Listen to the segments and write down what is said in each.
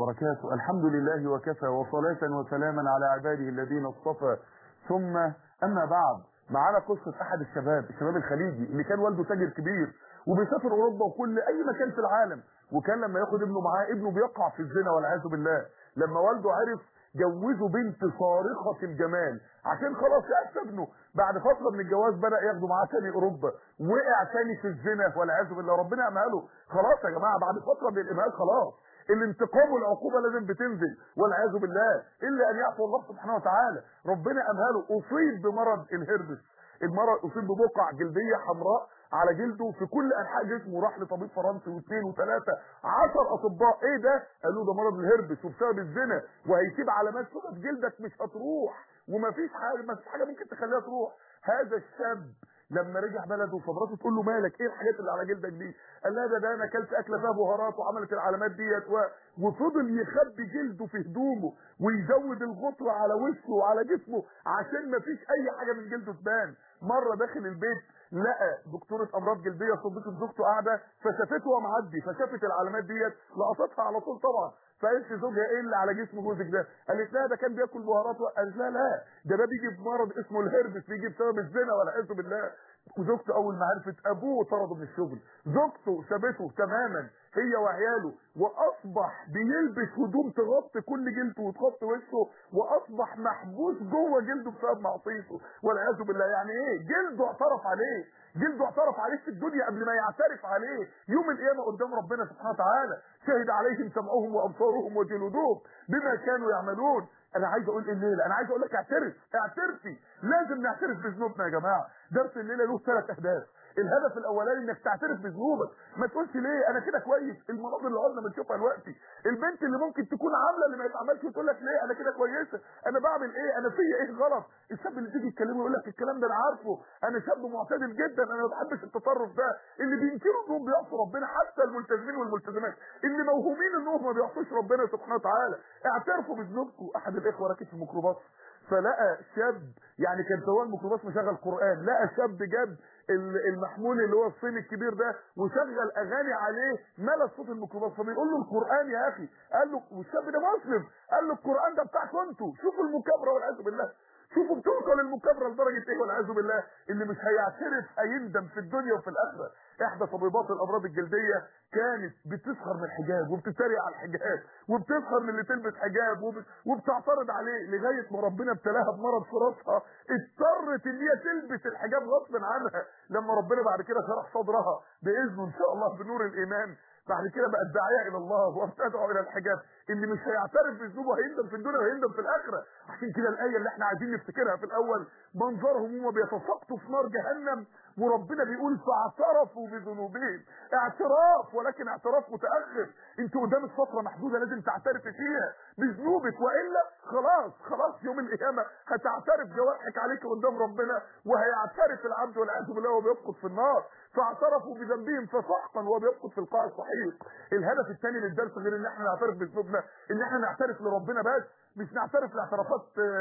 وبركاته الحمد لله وكفى وصلاة وسلاما على عباده الذين اصطفى ثم أما بعد معانا قصة أحد الشباب الشباب الخليجي اللي كان والده تاجر كبير وبيسافر أوروبا وكل أي مكان في العالم وكان لما ياخد ابنه معاه ابنه بيقع في الزنا والعياذ بالله لما والده عرف جوزه بنت صارخة الجمال عشان خلاص يأس ابنه بعد فترة من الجواز بدأ ياخده معاه تاني أوروبا وقع تاني في الزنا والعياذ بالله ربنا أمهله خلاص يا جماعة بعد فترة من الإمهال خلاص الانتقام والعقوبة لازم بتنزل والعياذ بالله إلا أن يعفو الله سبحانه وتعالى ربنا أمهله أصيب بمرض الهربس المرض أصيب ببقع جلدية حمراء على جلده في كل انحاء جسمه راح لطبيب فرنسي واثنين وثلاثه عشر اطباء ايه ده قالوا ده مرض الهربس وبسبب الزنا وهيسيب علامات سوداء في جلدك مش هتروح ومفيش حاجه مفيش حاجه ممكن تخليها تروح هذا الشاب لما رجع بلده فمراته تقول له مالك ايه الحاجات اللي على جلدك دي قال لها ده ده انا اكلت اكله فيها بهارات وعملت العلامات ديت و... وفضل يخبي جلده في هدومه ويزود الغطره على وشه وعلى جسمه عشان ما فيش اي حاجه من جلده تبان مره داخل البيت لقى دكتوره امراض جلديه صديقه زوجته قاعده فشافته وهو معدي فشافت العلامات ديت لقطتها على طول طبعا فقالت لزوجها ايه اللي على جسم جوزك ده قالت لها ده كان بياكل بهارات قالت لها لا ده ده بيجي بمرض اسمه الهربس بيجي بسبب الزنا والعياذ بالله وزوجته اول ما عرفت ابوه طرده من الشغل زوجته سابته تماما هي وعياله واصبح بيلبس هدوم تغطي كل جلده وتغطي وشه واصبح محبوس جوه جلده بسبب معصيته والعياذ بالله يعني ايه جلده اعترف عليه جلده اعترف عليه في الدنيا قبل ما يعترف عليه يوم القيامه قدام ربنا سبحانه وتعالى شهد عليهم سمعهم وابصارهم وجلودهم بما كانوا يعملون انا عايز اقول ايه الليله انا عايز اقول لك اعترف اعترفي لازم نعترف بذنوبنا يا جماعه درس الليله له ثلاث اهداف الهدف الاولاني انك تعترف بذنوبك ما تقولش ليه انا كده كويس المناظر اللي قلنا بنشوفها دلوقتي البنت اللي ممكن تكون عامله اللي ما يتعملش وتقول لك ليه انا كده كويسه انا بعمل ايه انا فيا ايه غلط الشاب اللي تيجي تكلمه يقول لك الكلام ده انا عارفه انا شاب معتدل جدا انا ما بحبش التصرف ده اللي بينكروا انهم بيعصوا ربنا حتى الملتزمين والملتزمات اللي موهومين انهم ما بيعصوش ربنا سبحانه وتعالى اعترفوا بذنوبكم احد الاخوه راكب في الميكروباص فلقى شاب يعني كان سواق الميكروباص مشغل قران لقى شاب جاب المحمول اللي هو الصيني الكبير ده وشغل اغاني عليه ملا صوت الميكروباص فبيقول له القران يا اخي قال له والشاب ده مسلم قال له القران ده بتاعكم انتوا شوفوا المكابره والعياذ بالله شوفوا بتوصل المكابره لدرجه ايه والعياذ بالله اللي مش هيعترف هيندم في الدنيا وفي الاخره احدى طبيبات الامراض الجلديه كانت بتسخر من الحجاب وبتتريق على الحجاب وبتسخر من اللي تلبس حجاب وب... وبتعترض عليه لغايه ما ربنا ابتلاها بمرض في راسها اضطرت ان هي تلبس الحجاب غصب عنها لما ربنا بعد كده شرح صدرها باذنه ان شاء الله بنور الايمان بعد كده بقت داعيه الى الله وابتدعوا الى الحجاب اللي مش هيعترف بذنوبه هيندم في الدنيا وهيندم في الاخره عشان كده الايه اللي احنا عايزين نفتكرها في الاول منظرهم هم بيتساقطوا في نار جهنم وربنا بيقول فاعترفوا بذنوبهم اعتراف ولكن اعتراف متاخر انت قدامك فتره محدوده لازم تعترفي فيها بذنوبك والا خلاص خلاص يوم القيامه هتعترف جوارحك عليك قدام ربنا وهيعترف العبد والعياذ بالله وهو بيسقط في النار فاعترفوا بذنبهم فسحقا وهو بيسقط في القاع الصحيح الهدف الثاني للدرس غير ان احنا نعترف بذنوبنا ان احنا نعترف لربنا بس مش نعترف لاعترافات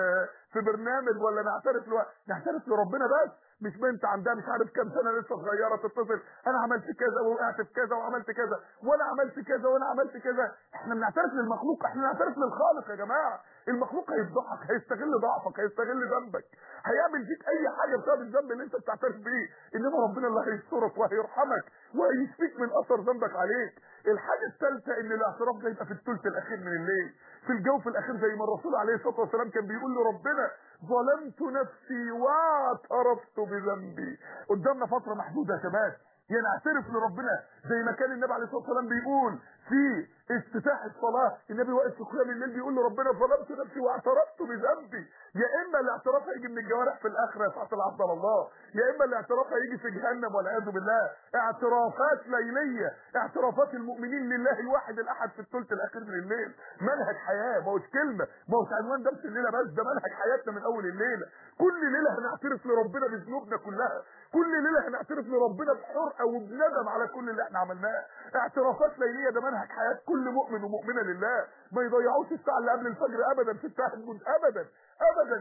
في برنامج ولا نعترف لو... نعترف لربنا بس مش بنت عندها مش عارف كام سنه لسه صغيره تتصل انا عملت كذا ووقعت في كذا وعملت كذا وانا عملت كذا وانا عملت كذا احنا بنعترف للمخلوق احنا بنعترف للخالق يا جماعه المخلوق هيفضحك هيستغل ضعفك هيستغل ذنبك هيعمل فيك اي حاجه بسبب الذنب اللي انت بتعترف بيه انما ربنا اللي هيسترك وهيرحمك وهيشفيك من اثر ذنبك عليك الحاجه الثالثه ان الاعتراف ده يبقى في الثلث الاخير من الليل في الجوف الاخير زي ما الرسول عليه الصلاه والسلام كان بيقول لربنا ظلمت نفسي واعترفت بذنبي قدامنا فتره محدوده يا شباب يا نعترف لربنا زي ما كان النبي عليه الصلاه والسلام بيقول في افتتاح الصلاه النبي واقف في قيام الليل بيقول لربنا ظلمت نفسي واعترفت بذنبي يا اما الاعتراف هيجي من الجوارح في الاخره يا ساعه العبد على الله يا اما الاعتراف هيجي في جهنم والعياذ بالله اعترافات ليليه اعترافات المؤمنين لله الواحد الاحد في الثلث الاخير من الليل منهج حياه ما هوش كلمه ما هوش عنوان درس الليله بس ده منهج حياتنا من اول الليله كل ليله هنعترف لربنا بذنوبنا كلها كل ليله هنعترف لربنا بحرقه وبندم على كل اللي احنا عملناه اعترافات ليليه ده منهج حياه كل مؤمن ومؤمنه لله ما يضيعوش الساعه اللي قبل الفجر ابدا في التهجد ابدا ابدا يقوموا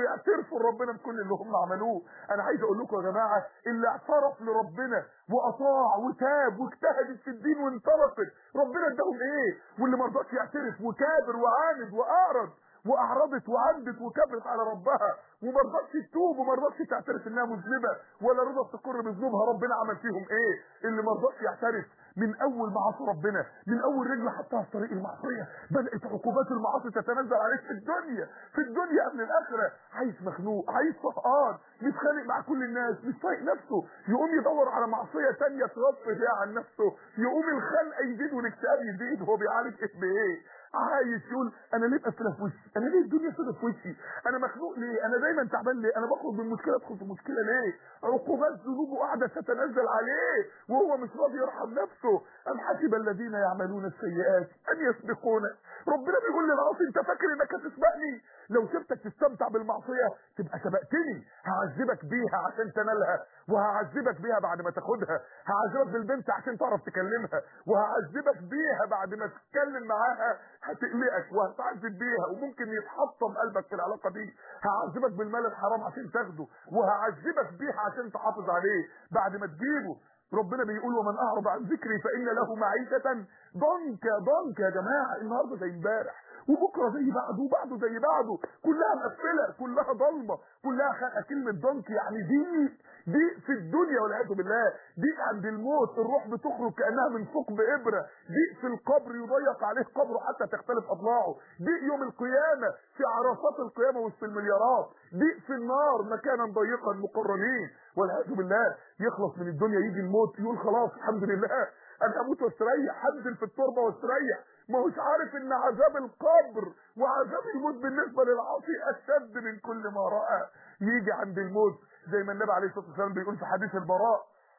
ويعترفوا لربنا بكل اللي هم عملوه انا عايز اقول لكم يا جماعه اللي اعترف لربنا واطاع وتاب واجتهد في الدين وانطلقت ربنا اداهم ايه واللي ما رضاش يعترف وكابر وعاند واعرض واعرضت وعندت وكبرت على ربها وما رضتش تتوب وما رضتش تعترف انها مذنبه ولا رضت تقر بذنوبها ربنا عمل فيهم ايه اللي ما رضاش يعترف من اول ما عصى ربنا من اول رجل حطها في طريق المعصيه بدات عقوبات المعاصي تتنزل عليك في الدنيا في الدنيا قبل الاخره عايز مخنوق عايز صفقان متخانق مع كل الناس مش طايق نفسه يقوم يدور على معصيه ثانيه تغطي فيها عن نفسه يقوم الخلق يزيد والاكتئاب يزيد وهو بيعالج ايه بايه عايز يقول انا ليه مقفله في وشي انا ليه الدنيا سودة في وشي انا مخنوق ليه انا دايما تعبان ليه انا بخرج من مشكله ادخل في مشكله ليه عقوبات ذنوبه قاعده تتنزل عليه وهو مش راضي يرحم نفسه ام حسب الذين يعملون السيئات ان يسبقونا ربنا بيقول للعاصي انت فاكر انك هتسبقني لو سبتك تستمتع بالمعصيه تبقى سبقتني هعذبك بيها عشان تنالها وهعذبك بيها بعد ما تاخدها هعذبك بالبنت عشان تعرف تكلمها وهعذبك بيها بعد ما تتكلم معاها هتقلقك وهتعذب بيها وممكن يتحطم قلبك في العلاقه دي هعذبك بالمال الحرام عشان تاخده وهعذبك بيها عشان تحافظ عليه بعد ما تجيبه ربنا بيقول ومن اعرض عن ذكري فان له معيشه ضنكا ضنكا يا جماعه النهارده زي امبارح وبكره زي بعده وبعده زي بعده كلها مقفله كلها ضلمه كلها خلقه كلمه ضنك يعني دي دي في الدنيا والعياذ بالله دي عند الموت الروح بتخرج كانها من ثقب ابره دي في القبر يضيق عليه قبره حتى تختلف اضلاعه دي يوم القيامه في عرصات القيامه وسط المليارات دي في النار مكانا ضيقا مقرنين والعياذ بالله يخلص من الدنيا يجي الموت يقول خلاص الحمد لله انا هموت واستريح هنزل في التربه واستريح ما هوش عارف ان عذاب القبر وعذاب الموت بالنسبه للعاصي اشد من كل ما راى يجي عند الموت زي ما النبي عليه الصلاه والسلام بيقول في حديث البراء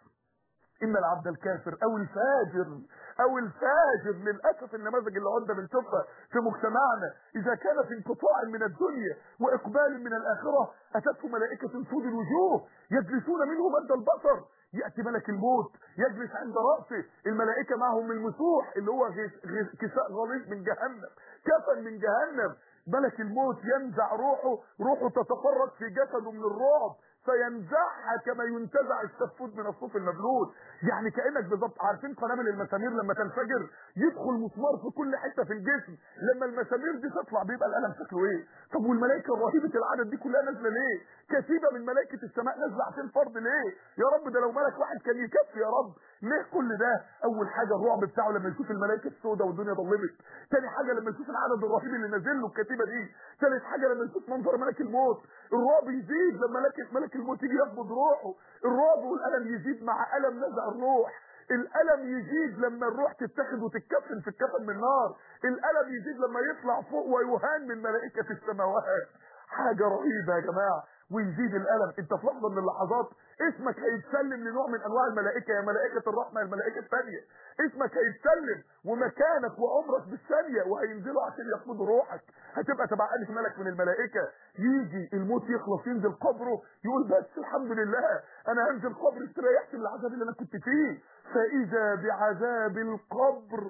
ان العبد الكافر او الفاجر او الفاجر للاسف النماذج اللي عندنا بنشوفها في مجتمعنا اذا كان في انقطاع من الدنيا واقبال من الاخره اتته ملائكه سود الوجوه يجلسون منه مد البصر ياتي ملك الموت يجلس عند راسه الملائكه معهم المسوح اللي هو كساء غليظ من جهنم كفن من جهنم ملك الموت ينزع روحه روحه تتفرق في جسده من الرعب فينزعها كما ينتزع السفود من الصوف المبلول يعني كانك بالظبط عارفين قنابل المسامير لما تنفجر يدخل مسمار في كل حته في الجسم لما المسامير دي تطلع بيبقى الالم شكله ايه طب والملائكه الرهيبه العدد دي كلها نازله ليه كتيبه من ملائكه السماء نازله عشان فرض ليه يا رب ده لو ملك واحد كان يكفي يا رب ليه كل ده اول حاجه الرعب بتاعه لما يشوف الملائكه السوداء والدنيا ضلمت تاني حاجه لما يشوف العدد الرهيب اللي نازل له الكتيبه دي ثالث حاجه لما يشوف منظر ملك الموت الرعب يزيد لما ملك ملك الموت يجي يقبض روحه الرعب والالم يزيد مع الم نزع الروح الالم يزيد لما الروح تتاخد وتتكفن في الكفن من نار الالم يزيد لما يطلع فوق ويهان من ملائكه السماوات حاجه رهيبه يا جماعه ويزيد الالم انت في لحظه من اللحظات اسمك هيتسلم لنوع من انواع الملائكه يا ملائكه الرحمه يا الملائكه الثانيه اسمك هيتسلم ومكانك وعمرك بالثانيه وهينزلوا عشان ياخدوا روحك هتبقى تبع الف ملك من الملائكه يجي الموت يخلص ينزل قبره يقول بس الحمد لله انا هنزل قبر استريحت من العذاب اللي انا كنت فيه فاذا بعذاب القبر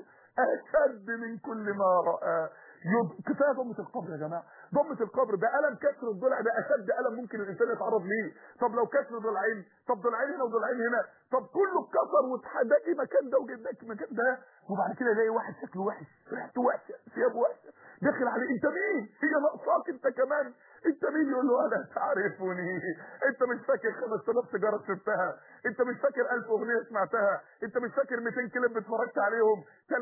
اشد من كل ما راى كفايه ضمه القبر يا جماعه ضمه القبر ده الم كسر الضلع ده اشد الم ممكن الانسان يتعرض ليه طب لو كسر ضلعين طب ضلعين هنا وضلعين هنا طب كله اتكسر واتحداكي مكان ده وجداكي مكان ده وبعد كده يلاقي واحد شكله وحش ريحته وحشه ثيابه وحشه داخل عليه انت مين هي ناقصاك انت كمان انت مين يقول له انا تعرفني انت مش فاكر 5000 سيجاره شربتها انت مش فاكر 1000 اغنيه سمعتها انت مش فاكر 200 كليب اتفرجت عليهم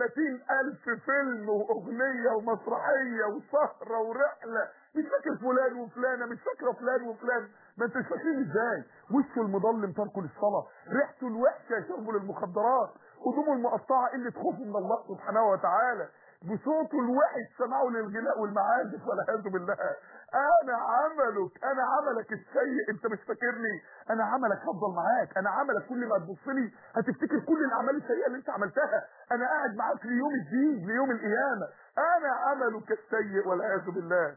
30000 فيلم واغنيه ومسرحيه وسهره ورحله مش فاكر فلان وفلانه مش فاكره فلان وفلان ما انتش فاكرين ازاي وشه المضلم تركه للصلاه ريحته الوحشه شربه للمخدرات هدومه المقطعه قله خوفه من الله سبحانه وتعالى بصوته الوحش سمعه للغناء والمعازف والعياذ بالله انا عملك انا عملك السيء انت مش فاكرني انا عملك هفضل معاك انا عملك كل ما تبص لي هتفتكر كل الاعمال السيئه اللي انت عملتها انا قاعد معاك ليوم الدين ليوم القيامه انا عملك السيء والعياذ بالله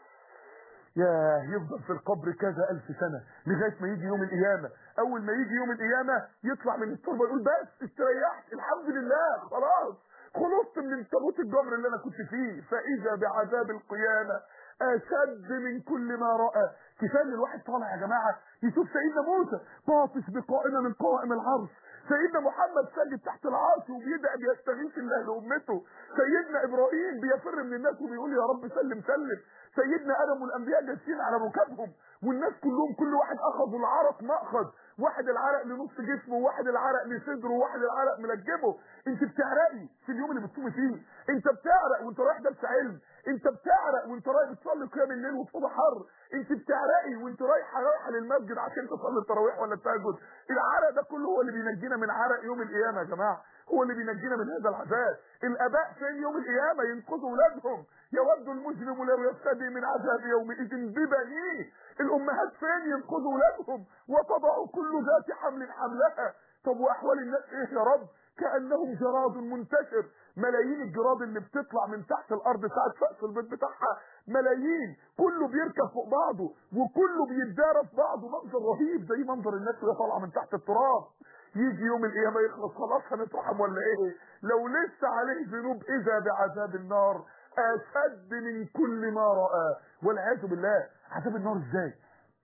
يا يفضل في القبر كذا ألف سنة لغاية ما يجي يوم القيامة أول ما يجي يوم القيامة يطلع من التربة يقول بس استريحت الحمد لله خلاص خلصت من تابوت الجمر اللي أنا كنت فيه فإذا بعذاب القيامة اشد من كل ما راى كفايه ان الواحد طالع يا جماعه يشوف سيدنا موسى باطش بقائمه من قوائم العرش سيدنا محمد ساجد تحت العرش وبيدعي بيستغيث الله لامته سيدنا ابراهيم بيفر من الناس وبيقول يا رب سلم سلم سيدنا ادم والانبياء جالسين على ركابهم والناس كلهم كل واحد اخذوا العرق ماخذ واحد العرق لنص جسمه وواحد العرق لصدره وواحد العرق ملجمه انت بتعرقي في اليوم اللي بتصومي فيه انت بتعرق وانت رايح درس علم انت بتعرق وانت رايح بتصلي قيام الليل وفوضى حر انت بتعرقي وانت رايحه رايحه للمسجد عشان تصلي التراويح ولا التهجد العرق ده كله هو اللي بينجينا من عرق يوم القيامه يا جماعه هو اللي بينجينا من هذا العذاب الاباء فين يوم القيامه ينقذوا اولادهم يود المجرم لو يفتدي من عذاب يومئذ ببنيه الامهات فين ينقذوا اولادهم وتضع كل ذات حمل حملها طب واحوال الناس ايه يا رب كانهم جراد منتشر ملايين الجراد اللي بتطلع من تحت الارض ساعه سقف البيت بتاعها ملايين كله بيركب فوق بعضه وكله بيتدارى في بعضه منظر رهيب زي منظر الناس وهي طالعه من تحت التراب يجي يوم القيامه يخلص خلاص هنترحم ولا ايه لو لسه عليه ذنوب اذا بعذاب النار اشد من كل ما راى والعياذ بالله عذاب النار ازاي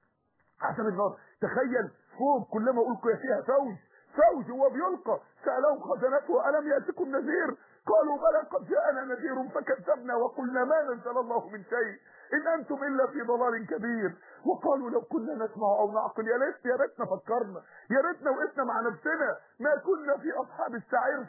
عذاب النار تخيل فوق كلما القي فيها فوج فوج هو بيلقى سالهم خزنته الم ياتكم نذير قالوا بلى قد جاءنا نذير فكذبنا وقلنا ما نزل الله من شيء ان انتم الا في ضلال كبير وقالوا لو كنا نسمع او نعقل يا ريت يا ريتنا فكرنا يا ريتنا وقفنا مع نفسنا ما كنا في اصحاب السعير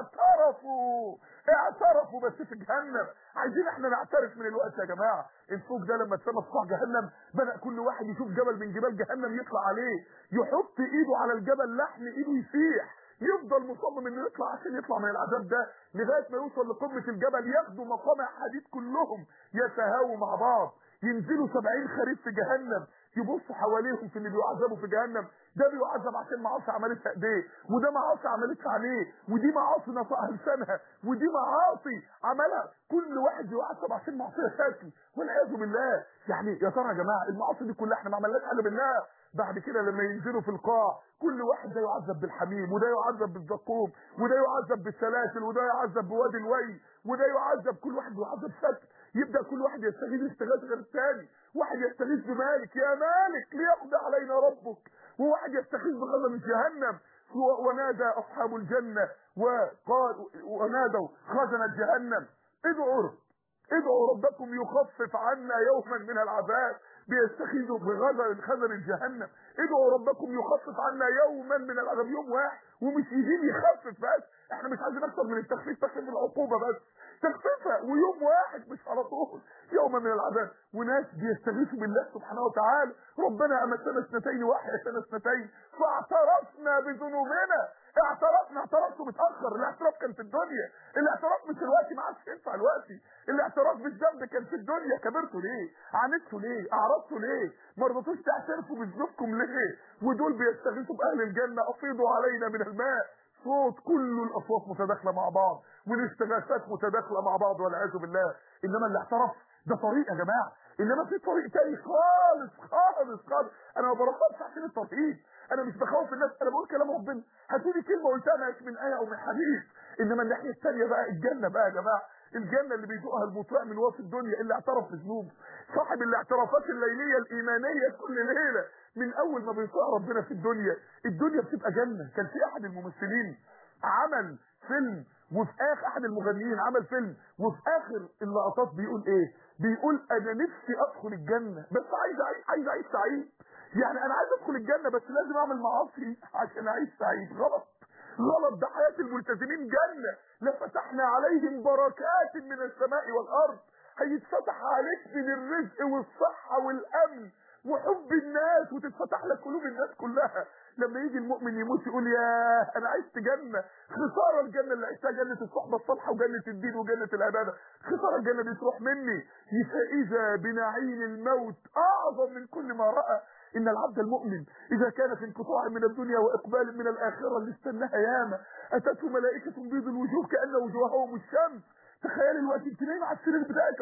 فاعترفوا اعترفوا بس في جهنم عايزين احنا نعترف من الوقت يا جماعه الفوق ده لما اتسمى في جهنم بدا كل واحد يشوف جبل من جبال جهنم يطلع عليه يحط ايده على الجبل لحم ايده يسيح يفضل مصمم انه يطلع عشان يطلع من العذاب ده لغايه ما يوصل لقمه الجبل ياخدوا مقامع حديد كلهم يتهاووا مع بعض ينزلوا سبعين خريف في جهنم يبصوا حواليهم في اللي بيعذبوا في جهنم ده بيعذب عشان معاصي عملتها ايديه وده معاصي عملتها عينيه ودي معاصي نطقها لسانها ودي معاصي عملها كل واحد بيعذب عشان معصيه شكل والعياذ بالله يعني يا ترى يا جماعه المعاصي دي كلها احنا ما عملناش حاجه منها بعد كده لما ينزلوا في القاع كل واحد ده يعذب بالحميم وده يعذب بالزقوم وده يعذب بالسلاسل وده يعذب بوادي الوي وده يعذب كل واحد يعذب شكل يبدا كل واحد يستغيث استغاثه غير الثاني واحد يستغيث بمالك يا مالك ليقضي علينا ربك وواحد يستغيث بغضب جهنم ونادى اصحاب الجنه وقال ونادوا خزنة جهنم ادعوا ادعوا ربكم يخفف عنا يوما من العذاب بيستخيذوا بغزل خزن جهنم ادعوا ربكم يخفف عنا يوما من العذاب يوم واحد ومش يجيب يخفف بس احنا مش عايزين اكتر من التخفيف تخفيف العقوبه بس تخفيفها ويوم واحد مش على طول يوم من العذاب وناس بيستغيثوا بالله سبحانه وتعالى ربنا امتنا اثنتين واحيتنا اثنتين فاعترفنا بذنوبنا اعترفنا اعترفته متاخر الاعتراف كان في الدنيا الاعتراف مش دلوقتي ما عادش ينفع دلوقتي الاعتراف بالذنب كان في الدنيا كبرتوا ليه عاندتوا ليه اعرضتوا ليه ما رضيتوش تعترفوا بذنوبكم ليه ودول بيستغيثوا باهل الجنه افيضوا علينا من الماء صوت كل الاصوات متداخله مع بعض والاستغاثات متداخله مع بعض والعياذ بالله انما اللي اعترف ده طريق يا جماعه انما في طريق تاني خالص خالص خالص انا ما برفضش عشان التوحيد انا مش بخوف الناس انا بقول كلام ربنا هاتولي كلمه قلتها مش من ايه او من حديث انما الناحيه الثانيه بقى الجنه بقى يا جماعه الجنه اللي بيذوقها المطيع من وصف الدنيا اللي اعترف بذنوبه صاحب الاعترافات الليليه الايمانيه كل ليله من اول ما بيطيع ربنا في الدنيا الدنيا بتبقى جنه كان في احد الممثلين عمل فيلم وفي اخر احد المغنيين عمل فيلم وفي اخر اللقطات بيقول ايه بيقول انا نفسي ادخل الجنه بس عايز اعيش عايز اعيش سعيد يعني انا عايز ادخل الجنه بس لازم اعمل معاصي عشان اعيش سعيد غلط غلط ده حياه الملتزمين جنه لفتحنا عليهم بركات من السماء والارض هيتفتح عليك من الرزق والصحه والامن وحب الناس وتتفتح لك قلوب الناس كلها لما يجي المؤمن يموت يقول يا انا عشت جنه خساره الجنه اللي عشتها جنه الصحبه الصالحه وجنه الدين وجنه العباده خساره الجنه دي تروح مني فاذا بنعيم الموت اعظم من كل ما راى ان العبد المؤمن اذا كان في انقطاع من الدنيا واقبال من الاخره اللي استناها ياما اتته ملائكه بيض الوجوه كان وجوههم الشمس تخيل الوقت انت نايم على السرير بتاعك اهو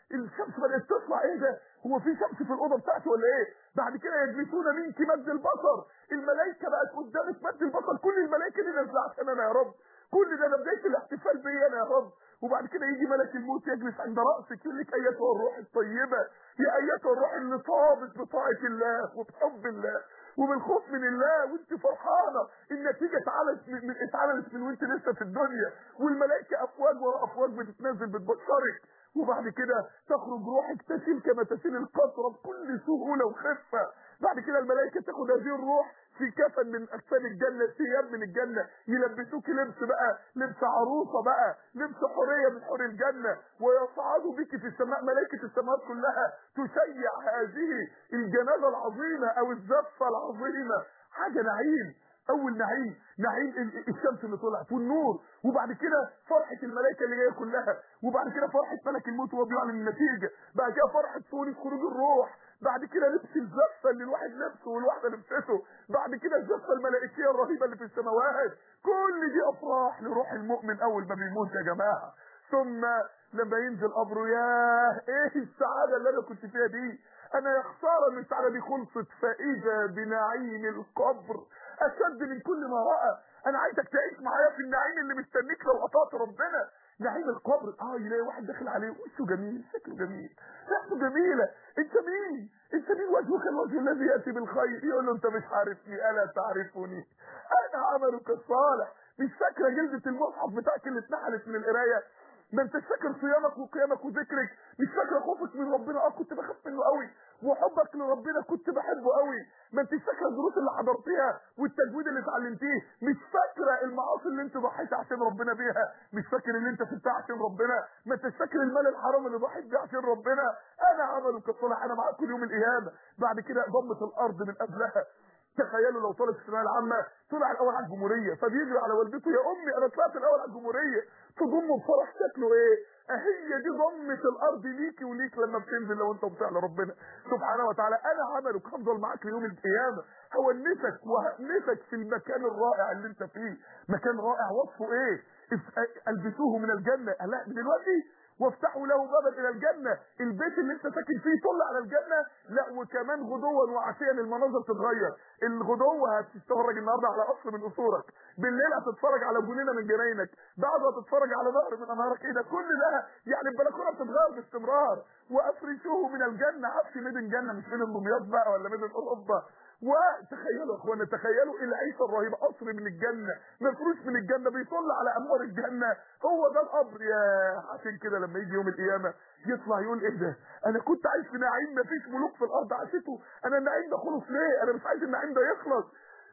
الشمس بدات تطلع ايه ده هو في شمس في الاوضه بتاعتي ولا ايه بعد كده يجلسون منك مد البصر الملائكه بقت قدامك مد البصر كل الملائكه دي نازله عشان انا يا رب كل ده انا بدايه الاحتفال بيا انا يا رب وبعد كده يجي ملك الموت يجلس عند راسك يقول لك ايتها الروح الطيبه يا ايتها الروح اللي طابت بطاعه الله وبحب الله وبالخوف من الله وانت فرحانه النتيجه اتعملت من من- اتعملت من وانت لسه في الدنيا والملائكه افواج ورا افواج بتتنزل بتبشرك وبعد كده تخرج روحك تسيل كما تسيل القطره بكل سهوله وخفه بعد كده الملائكه تاخد هذه الروح في كفن من اكفان الجنه ثياب من الجنه يلبسوك لبس بقى لبس عروسه بقى لبس حوريه من حور الجنه ويصعدوا بك في السماء ملائكه السماوات كلها تشيع هذه الجنازه العظيمه او الزفه العظيمه حاجه نعيم اول نعيم نعيم ال- الشمس اللي طلعت والنور وبعد كده فرحه الملائكه اللي جايه كلها وبعد كده فرحه ملك الموت وهو بيعلن النتيجه بعد كده فرحه سوري خروج الروح بعد كده لبس الزفه اللي الواحد لبسه والواحده لبسته بعد كده الزفه الملائكيه الرهيبه اللي في السماوات كل دي افراح لروح المؤمن اول ما بيموت يا جماعه ثم لما ينزل قبره ياه ايه السعاده اللي انا كنت فيها دي انا يا خساره ان السعاده دي خلصت فاذا بنعيم القبر اشد من كل ما راى انا عايزك تعيش معايا في النعيم اللي مستنيك لو قطعت ربنا نعيم القبر اه يلاقي واحد داخل عليه وشه جميل شكله جميل ريحته جميله انت مين انت مين وجهك الوجه الذي ياتي بالخير يقول له انت مش عارفني الا تعرفني انا عملك الصالح مش فاكره جلده المصحف بتاعك اللي اتنحلت من القرايه ما انتش فاكر صيامك وقيامك وذكرك مش فاكر خوفك من ربنا اه كنت بخاف منه قوي وحبك لربنا كنت بحبه قوي ما انتش فاكره الدروس اللي حضرتيها والتجويد اللي اتعلمتيه مش فاكره المعاصي اللي انت ضحيت عشان ربنا بيها مش فاكر اللي انت سبتها عشان ربنا ما انتش فاكر المال الحرام اللي ضحيت بيه عشان ربنا انا عملك الصالح انا معاك كل يوم القيامه بعد كده ضمت الارض من قبلها تخيلوا لو طالب في الثانويه العامه طلع الاول على الجمهوريه فبيجري على والدته يا امي انا طلعت الاول على الجمهوريه تضمه بفرح شكله ايه هي دي ضمه الارض ليكي وليك لما بتنزل لو انت بتطيع لربنا سبحانه وتعالى انا عملك هفضل معاك ليوم القيامه هونسك وهنسك في المكان الرائع اللي انت فيه مكان رائع وصفه ايه اف- البسوه من الجنه لا دلوقتي وافتحوا له بابا الى الجنه البيت اللي انت ساكن فيه طل على الجنه لا وكمان غدوا وعشيا المناظر تتغير الغدوه هتتفرج النهارده على قصر من قصورك بالليل هتتفرج على جنينه من جناينك بعده هتتفرج على نهر من انهارك ايه ده كل ده يعني البلكونه بتتغير باستمرار وافرشوه من الجنه عفش ميدن جنه مش ميدن دمياط بقى ولا ميدن اوروبا وتخيلوا يا اخوانا تخيلوا العيشه الرهيبه قصر من الجنه مفروش من الجنه بيطل على انوار الجنه هو ده القبر يا عشان كده لما يجي يوم القيامه يطلع يقول ايه ده انا كنت عايش في نعيم مفيش ملوك في الارض عاشته انا النعيم ده خلص ليه انا مش عايز النعيم ده يخلص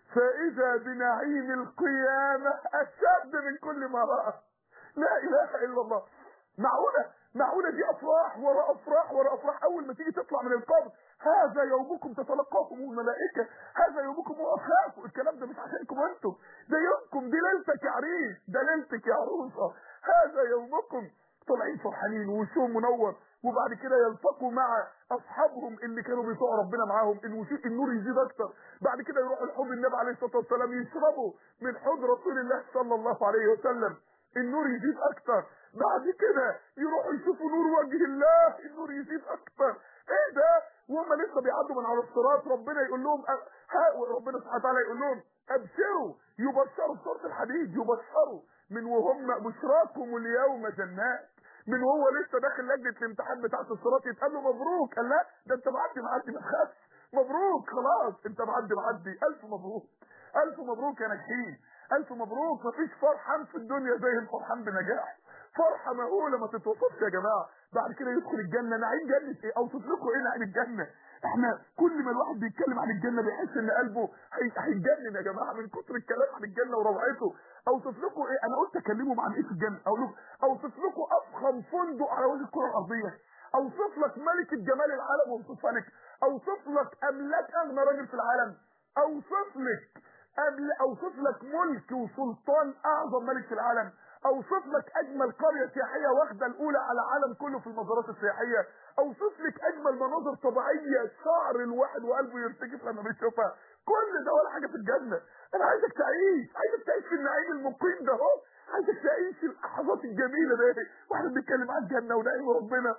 فاذا بنعيم القيامه اشد من كل ما راى لا اله الا الله معقوله معقوله دي افراح ورا افراح ورا افراح اول ما تيجي تطلع من القبر هذا يومكم تتلقاكم الملائكه هذا يومكم واخافوا الكلام ده مش عشانكم انتم ده يومكم دي ليلتك يا عريس ده ليلتك يا عروسه هذا يومكم طالعين فرحانين ووشهم منور وبعد كده يلتقوا مع اصحابهم اللي كانوا بيطوعوا ربنا معاهم الوشوش النور يزيد اكتر بعد كده يروحوا لحوض النبي عليه الصلاه والسلام يشربوا من حوض رسول الله صلى الله عليه وسلم النور يزيد اكتر بعد كده يروحوا يشوفوا نور وجه الله النور يزيد اكتر ايه ده وهم لسه بيعدوا من على الصراط ربنا يقول لهم أ- ها ربنا سبحانه وتعالى يقول لهم ابشروا يبشروا في سوره الحديد يبشروا من وهم بشراكم اليوم جنات من وهو لسه داخل لجنه الامتحان بتاعت الصراط يتقال له مبروك قال لا ده انت معدي معدي ما تخافش مبروك خلاص انت معدي معدي الف مبروك الف مبروك يا ناجحين الف مبروك مفيش فرحان في الدنيا زي الفرحان بنجاح فرحه مهوله ما تتوصفش يا جماعه بعد كده يدخل الجنه نعيم جنه ايه اوصف لكم ايه نعيم الجنه احنا كل ما الواحد بيتكلم عن الجنه بيحس ان قلبه هي- هيتجنن يا جماعه من كتر الكلام عن الجنه وروعته اوصف لكم ايه انا قلت اكلمهم عن ايه في الجنه اقول لكم اوصف لكم افخم فندق على وجه الكره الارضيه اوصف لك ملكه جمال العالم وصفها لك اوصف لك املاك اغنى راجل في العالم اوصف لك قبل اوصف لك ملك وسلطان اعظم ملك في العالم اوصف لك اجمل قريه سياحيه واخده الاولى على العالم كله في المزارات السياحيه اوصف لك اجمل مناظر طبيعيه شعر الواحد وقلبه يرتجف لما بيشوفها كل ده ولا حاجه في الجنه انا عايزك تعيش عايزك تعيش في النعيم المقيم ده اهو عايزك تعيش اللحظات الجميله دي واحنا بنتكلم عن الجنه ونعيم ربنا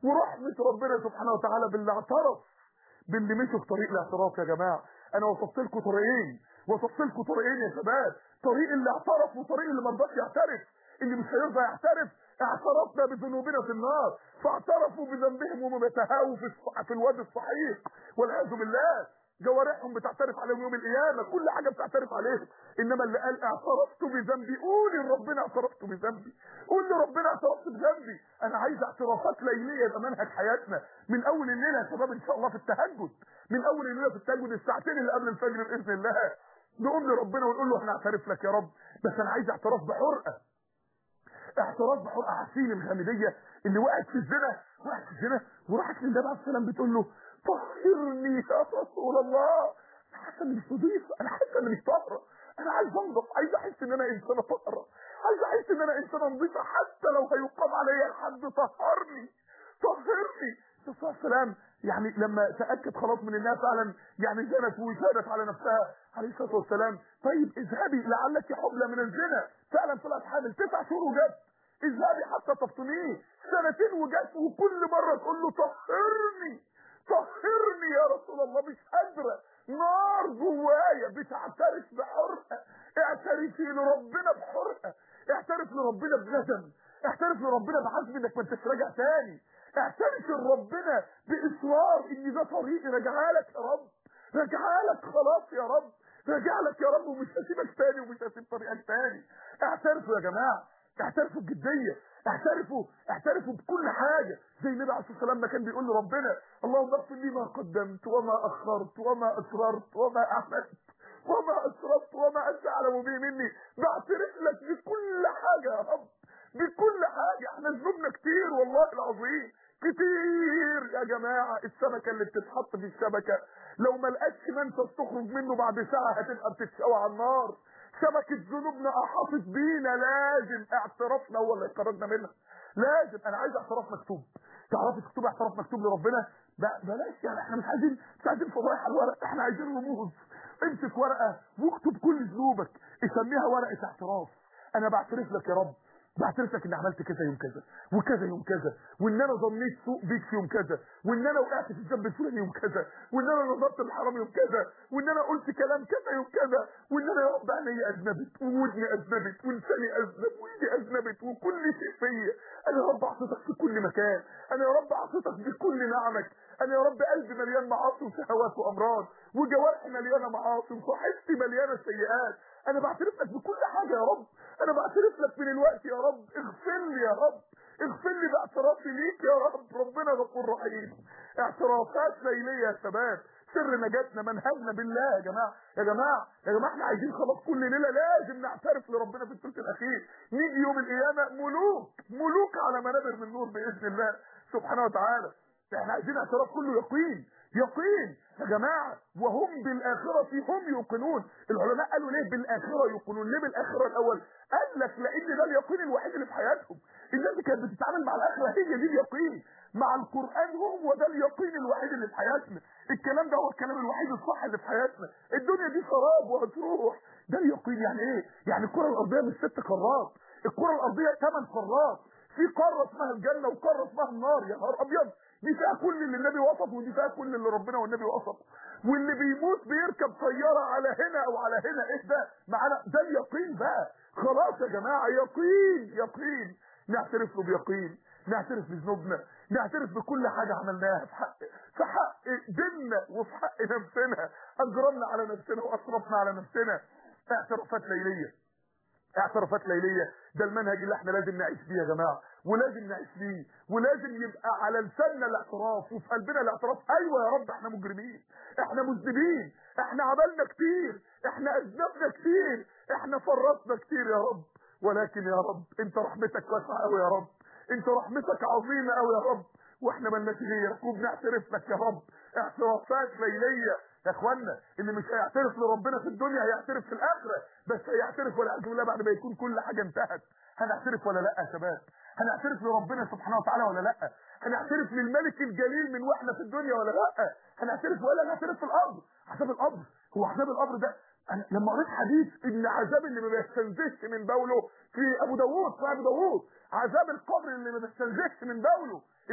ورحمه ربنا سبحانه وتعالى باللي اعترف باللي مشوا في طريق الاعتراف يا جماعه انا وصفت لكم طريقين وصفت لكم طريقين يا شباب طريق اللي اعترف وطريق اللي ما رضاش يعترف اللي مش هيرضى يعترف اعترفنا بذنوبنا في النار فاعترفوا بذنبهم وهم بيتهاووا في الص- في الواد الصحيح والعياذ بالله جوارحهم بتعترف عليهم يوم القيامه كل حاجه بتعترف عليهم انما اللي قال اعترفت بذنبي قول لربنا اعترفت بذنبي قول لربنا اعترفت بذنبي انا عايز اعترافات ليليه يبقى منهج حياتنا من اول الليله يا شباب ان شاء الله في التهجد من اول الليله في التهجد الساعتين اللي قبل الفجر باذن الله نقوم لربنا ونقول له احنا اعترف لك يا رب بس انا عايز اعتراف بحرقه اعتراف بحرقه عسيل الغامديه اللي وقعت في الزنا وقعت في الزنا وراحت للنبي عليه السلام بتقول له طهرني يا رسول الله انا حاسه اني مش نظيف انا حاسه اني مش طاهره انا عايز انضف عايز احس ان انا انسانه طاهره عايز احس ان انا انسانه نظيفه حتى لو هيقام عليا حد طهرني طهرني الرسول صلى الله عليه وسلم يعني لما تاكد خلاص من انها فعلا يعني زنت وشهدت على نفسها عليه الصلاه والسلام طيب اذهبي لعلك حبلى من الزنا فعلا طلعت حامل تسع شهور وجت اذهبي حتى تفطميه سنتين وجت وكل مره تقول له طهرني طهرني يا رسول الله مش قادره نار جوايا بتعترف بحرقه اعترفي لربنا بحرقه اعترف لربنا بندم اعترف لربنا بعزم انك ما انتش راجع تاني اعترف لربنا باصرار ان ده طريقي راجعها لك يا رب راجعها لك خلاص يا رب راجع لك يا رب ومش هسيبك تاني ومش هسيب طريقك تاني اعترفوا يا جماعه اعترفوا بجديه اعترفوا اعترفوا بكل حاجه زي النبي عليه الصلاه والسلام ما كان بيقول لربنا اللهم اغفر لي ما قدمت وما اخرت وما اسررت وما اعلنت وما اسرفت وما انت اعلم به مني بعترف لك بكل حاجه يا رب بكل حاجه احنا ذنوبنا كتير والله العظيم كتير يا جماعه السمكه اللي بتتحط في الشبكه لو ما لقتش منفذ تخرج منه بعد ساعه هتبقى بتتشوى على النار شبكة ذنوبنا أحاطت بينا لازم اعترافنا هو اللي خرجنا منها لازم أنا عايز اعتراف مكتوب تعرفي تكتب اعتراف مكتوب لربنا ب- بلاش يعني احنا مش عايزين مش عايزين فضايح على الورق احنا عايزين رموز امسك ورقة واكتب كل ذنوبك اسميها ورقة اعتراف انا بعترف لك يا رب بعترف لك ان عملت كذا يوم كذا وكذا يوم كذا وان انا ظنيت سوء بيك في يوم كذا وان انا وقعت في الذنب الفلاني يوم كذا وان انا نظرت الحرام يوم كذا وان انا قلت كلام كذا يوم كذا وان انا يا رب عيني اذنبت وودني اذنبت ولساني اذنب وايدي اذنبت وكل شيء فيا انا يا رب عصيتك في كل مكان انا يا رب عصيتك بكل نعمك انا يا رب قلبي مليان معاصي وشهوات وامراض وجوارحي مليانه معاصي وصحتي مليانه سيئات انا بعترف لك بكل حاجه يا رب انا بعترف لك من الوقت يا رب اغفر لي يا رب اغفر لي باعترافي ليك يا رب ربنا غفور رحيم اعترافات ليليه يا شباب سر نجاتنا منهجنا بالله يا جماعه يا جماعه يا جماعه احنا عايزين خلاص كل ليله لازم نعترف لربنا في الثلث الاخير نيجي يوم القيامه ملوك ملوك على منابر من نور باذن الله سبحانه وتعالى احنا عايزين اعتراف كله يقين يقين يا جماعه وهم بالاخره هم يوقنون العلماء قالوا ليه بالاخره يوقنون ليه بالاخره الاول قال لك لان ده اليقين الوحيد اللي في حياتهم الناس اللي كانت بتتعامل مع الاخره هي دي اليقين مع القران هو ده اليقين الوحيد اللي في حياتنا الكلام ده هو الكلام الوحيد الصح اللي في حياتنا الدنيا دي سراب وهتروح ده اليقين يعني ايه يعني الكره الارضيه مش ست قارات الكره الارضيه ثمان قارات في قاره اسمها الجنه وقاره اسمها النار يا نهار ابيض دي فيها كل اللي النبي وصفه ودي فيها كل اللي ربنا والنبي وصفه واللي بيموت بيركب طياره على هنا او على هنا ايه ده معانا ده اليقين بقى خلاص يا جماعه يقين يقين نعترف له بيقين نعترف بذنوبنا نعترف بكل حاجة عملناها في حق في حق ديننا وفي حق نفسنا أجرمنا على نفسنا وأسرفنا على نفسنا اعترافات ليلية اعترافات ليلية ده المنهج اللي احنا لازم نعيش فيه يا جماعة ولازم نعيش فيه ولازم يبقى على لساننا الاعتراف وفي قلبنا الاعتراف ايوه يا رب احنا مجرمين احنا مذنبين احنا عملنا كتير احنا اذنبنا كتير احنا فرطنا كتير يا رب ولكن يا رب انت رحمتك واسعه قوي يا رب انت رحمتك عظيمه قوي يا رب واحنا مالناش غيرك وبنعترف لك يا رب اعترافات ليليه يا اخوانا اللي مش هيعترف لربنا في الدنيا هيعترف في الاخره بس هيعترف والعياذ بالله بعد ما يكون كل حاجه انتهت هنعترف ولا لا يا شباب هنعترف لربنا سبحانه وتعالى ولا لا هنعترف للملك الجليل من واحنا في الدنيا ولا لا هنعترف ولا نعترف في القبر عذاب القبر هو عذاب القبر ده أنا لما قريت حديث ان عذاب اللي ما بيستنزفش من بوله في ابو داوود في ابو داوود عذاب القبر اللي ما بيستنزفش من بوله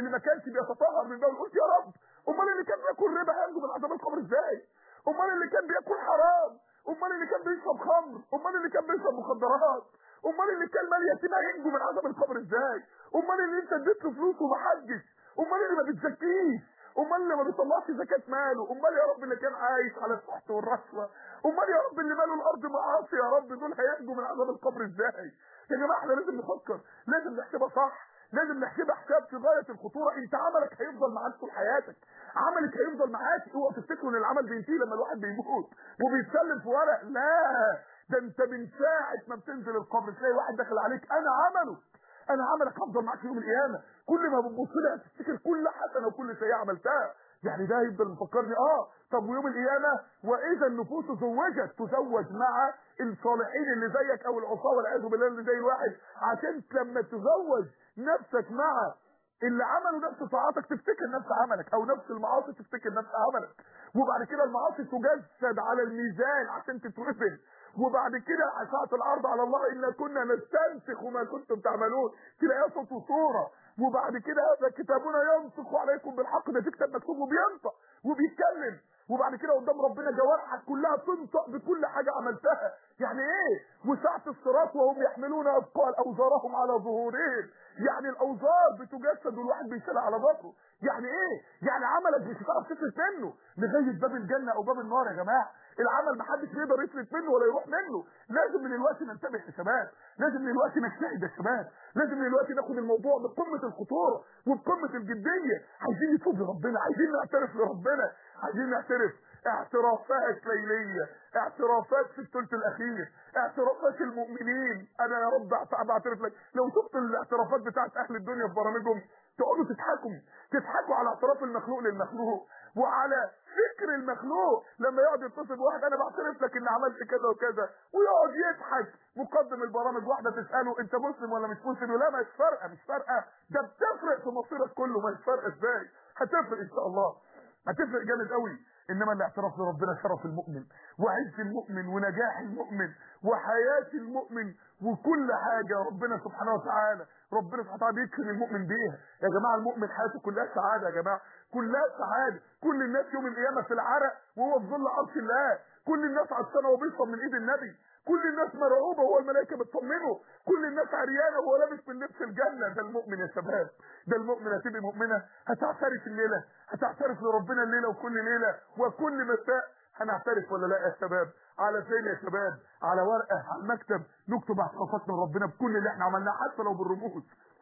اللي ما كانش بيتطهر من بول قلت يا رب امال اللي كان بياكل ربا هينجو من عذاب القبر ازاي امال اللي كان بياكل حرام امال اللي كان بيشرب خمر امال اللي كان بيشرب مخدرات امال اللي كان مال يتيم هينجو من عذاب القبر ازاي امال اللي انت اديت له فلوس وما حجش امال اللي ما بتزكيش امال اللي ما بيطلعش زكاه ماله امال يا رب اللي كان عايش على السحت والرشوه امال يا رب اللي ماله الارض معاصي يا رب دول هينجوا من عذاب القبر ازاي يا جماعه احنا لازم نفكر لازم نحسبها صح لازم نحسبها حساب في غايه الخطوره انت عملك هيفضل معاك طول حياتك عملك هيفضل معاك اوعوا تفتكروا ان العمل بينتهي لما الواحد بيموت وبيتسلم في ورق لا ده انت من ساعه ما بتنزل القبر تلاقي واحد داخل عليك انا عمله انا عملك هفضل معاك يوم القيامه كل ما بتبص لي هتفتكر كل حسنه وكل سيئه عملتها يعني ده يفضل مفكرني اه طب ويوم القيامه واذا النفوس زوجت تزوج مع الصالحين اللي زيك او العصاه والعياذ بالله اللي زي الواحد عشان لما تزوج نفسك مع اللي عملوا نفس طاعاتك تفتكر نفس عملك او نفس المعاصي تفتكر نفس عملك وبعد كده المعاصي تجسد على الميزان عشان تترفن وبعد كده ساعة العرض على الله إن كنا نستنسخ ما كنتم تعملون تلاقيها صوت وصورة وبعد كده هذا كتابنا ينطق عليكم بالحق ده تكتب مكتوب وبينطق وبيتكلم وبعد كده قدام ربنا جوارحك كلها تنطق بكل حاجة عملتها يعني ايه وساعة الصراط وهم يحملون اثقال اوزارهم على ظهورهم يعني الاوزار بتجسد والواحد بيشيلها على ظهره يعني ايه يعني عملك مش هتعرف تفلت منه لغايه باب الجنه او باب النار يا جماعه العمل محدش يقدر يفلت منه ولا يروح منه لازم من الوقت ننتبه يا شباب لازم من الوقت نجتهد يا شباب لازم من الوقت ناخد الموضوع بقمه الخطوره وبقمه الجديه عايزين نتوب لربنا عايزين نعترف لربنا عايزين نعترف اعترافات ليلية اعترافات في الثلث الاخير اعترافات المؤمنين انا يا رب بعترف لك لو شفت الاعترافات بتاعت اهل الدنيا في برامجهم تقعدوا تضحكوا تضحكوا على اعتراف المخلوق للمخلوق وعلى فكر المخلوق لما يقعد يتصل بواحد انا بعترف لك ان عملت كذا وكذا ويقعد يضحك مقدم البرامج واحده تساله انت مسلم ولا مش مسلم لا مش فارقه مش فارقه ده بتفرق في مصيرك كله مش فارقه ازاي هتفرق ان شاء الله هتفرق جامد قوي انما الاعتراف لربنا شرف المؤمن وعز المؤمن ونجاح المؤمن وحياة المؤمن وكل حاجة ربنا سبحانه وتعالى ربنا سبحانه وتعالى بيكرم المؤمن بيها يا جماعة المؤمن حياته كلها سعادة يا جماعة كلها سعادة كل الناس يوم القيامة في العرق وهو في ظل عرش الله كل الناس عطشانة وبيشرب من ايد النبي كل الناس مرعوبة وهو الملائكة بتطمنه كل الناس عريانة وهو لابس من لبس الجنة ده المؤمن يا شباب ده المؤمن هتبقى مؤمنة هتعترف الليلة هتعترف لربنا الليلة وكل ليلة وكل مساء هنعترف ولا لا يا شباب على فين يا شباب على ورقة على المكتب نكتب اعترافاتنا لربنا بكل اللي احنا عملناه حتى لو بالرموز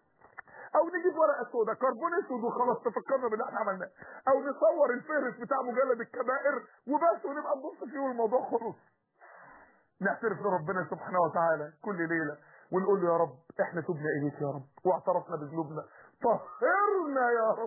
او نجيب ورقه سوداء كربون اسود وخلاص تفكرنا باللي احنا عملناه او نصور الفهرس بتاع مجلد الكبائر وبس ونبقى نبص فيه والموضوع خلص نعترف لربنا سبحانه وتعالى كل ليلة ونقول له يا رب احنا تبنا اليك يا رب واعترفنا بذنوبنا طهرنا يا رب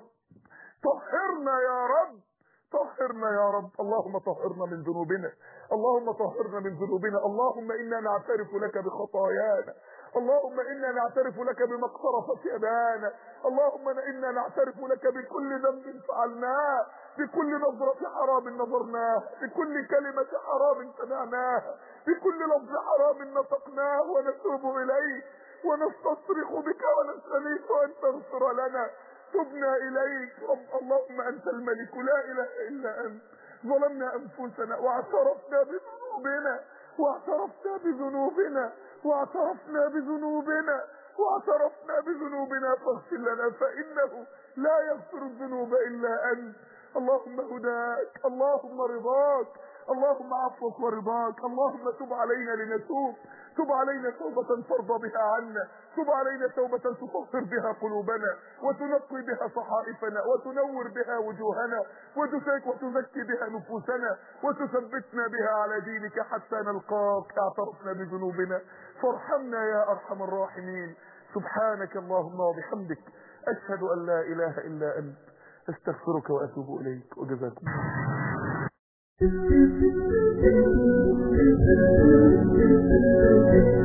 طهرنا يا رب طهرنا يا رب اللهم طهرنا من ذنوبنا اللهم طهرنا من ذنوبنا اللهم انا نعترف لك بخطايانا اللهم انا نعترف لك بما اقترفت يدانا اللهم انا نعترف لك بكل ذنب فعلناه بكل نظرة حرام نظرناه بكل كلمة حرام سمعناها بكل لفظ حرام نطقناه ونتوب إليك ونستصرخ بك ونستغيث أن تغفر لنا تبنا إليك رب اللهم أنت الملك لا إله إلا أنت ظلمنا أنفسنا واعترفنا بذنوبنا واعترفنا بذنوبنا واعترفنا بذنوبنا واعترفنا بذنوبنا فاغفر لنا فإنه لا يغفر الذنوب إلا أنت اللهم هداك اللهم رضاك اللهم عفوك ورضاك اللهم تب علينا لنتوب تب علينا توبة ترضى بها عنا تب علينا توبة تطهر بها قلوبنا وتنقي بها صحائفنا وتنور بها وجوهنا وتزكي, وتزكي بها نفوسنا وتثبتنا بها على دينك حتى نلقاك اعترفنا بذنوبنا فارحمنا يا ارحم الراحمين سبحانك اللهم وبحمدك اشهد ان لا اله الا انت استغفرك واتوب اليك وجزاكم Thank you.